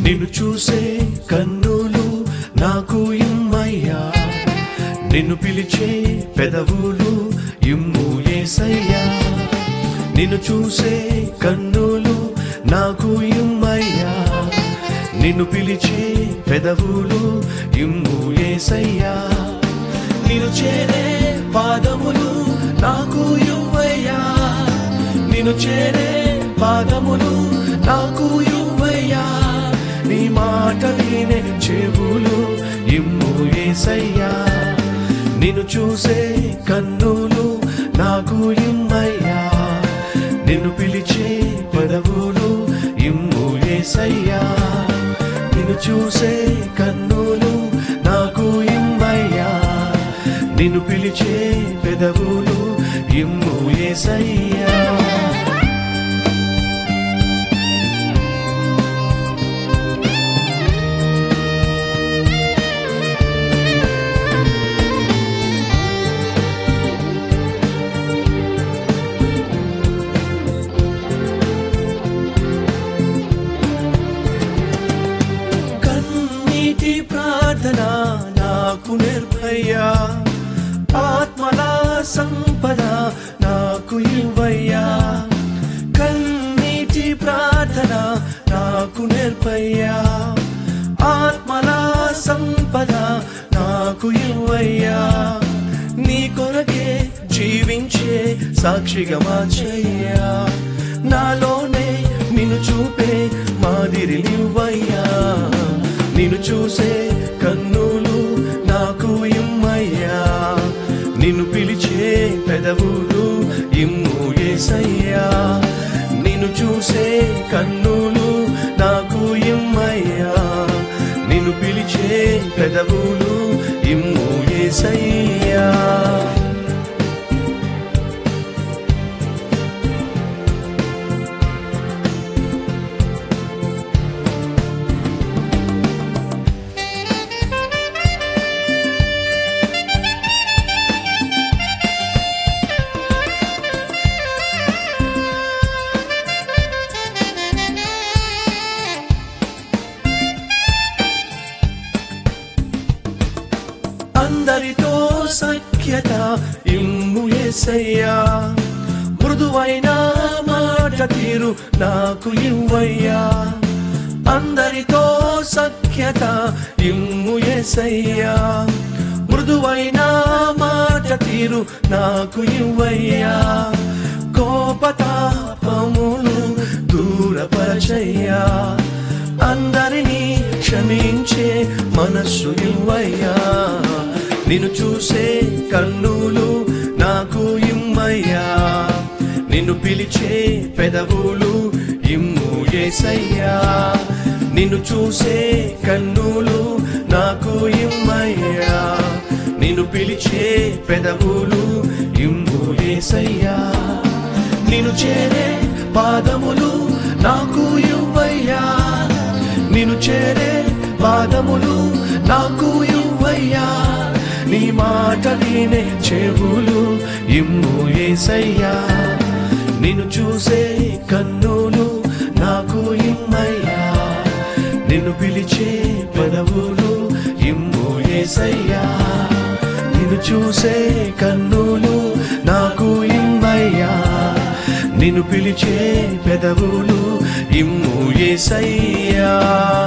నిన్ను చూసే కన్నులు నాకు ఇమ్మయ్యా నిన్ను పిలిచే పెదవులు ఇమ్ము ఏసయ్యా నిన్ను చూసే కన్నులు నాకు ఇమ్మయ్యా నిన్ను పిలిచే పెదవులు ఇమ్ము ఏసయ్యా నిన్ను చేరే పాదములు నాకు ఇవ్వయ్యా నిన్ను చేరే పాదములు నాకు ఇవ్వయ్యా నీ మాట వినే చెవులు ఇమ్ము ఏసయ్యా నిన్ను చూసే కన్నులు నాకు ఇమ్మయ్యా నిన్ను పిలిచే పదవులు ఇమ్ము ఏసయ్యా నిన్ను చూసే కన్నులు నాకు ఇమ్మయ్యా నిన్ను పిలిచే పెదవులు ఇమ్ము ఏసయ్యా కన్నీటి ప్రార్థన నాకు నిర్భయ్యా ఆత్మల సంపద నాకు ఇవ్వయ్యా కన్నీటి ప్రార్థన నాకు నిర్భయ్యా ఆత్మల సంపద నాకు ఇవ్వయ్యా నీ కొరకే జీవించే సాక్షిగా మార్చయ్యా నాలోనే నిన్ను చూపే మాదిరి నువ్వయ్యా నిన్ను చూసే కన్నులు నాకు ఇమ్మయ్యా నిన్ను పిలిచే పెదవులు ఇమ్ము ఏసయ్యా నిన్ను చూసే కన్నులు నాకు ఇమ్మయ్యా నిన్ను పిలిచే పెదవులు ఇమ్ము ఏసయ్యా అందరితో సఖ్యత ఇమ్ము ఏసయ్యా మృదువైన మాట తీరు నాకు ఇవ్వయ్యా అందరితో సఖ్యత ఇమ్ము ఏసయ్యా మృదువైన మాట తీరు నాకు ఇవ్వయ్యా కోపతాపములు దూరపరచయ్యా అందరినీ క్షమించే మనస్సు ఇవ్వయ్యా నిన్ను చూసే కన్నులు నాకు ఇమ్మయ్యా నిన్ను పిలిచే పెదవులు ఇమ్ము ఏసయ్యా నిన్ను చూసే కన్నులు నాకు ఇమ్మయ్యా నిన్ను పిలిచే పెదవులు ఇమ్ము ఏసయ్యా నిన్ను చేరే పాదములు నాకు ఇవ్వయ్యా నిన్ను చేరే పాదములు నాకు ఇవ్వయ్యా నీ మాట వినే చెవులు ఇమ్ము ఏసయ్యా నిన్ను చూసే కన్నులు నాకు ఇమ్మయ్యా నిన్ను పిలిచే పెదవులు ఇమ్ము ఏసయ్యా నిన్ను చూసే కన్నులు నాకు ఇమ్మయ్యా నిన్ను పిలిచే పెదవులు ఇమ్ము ఏసయ్యా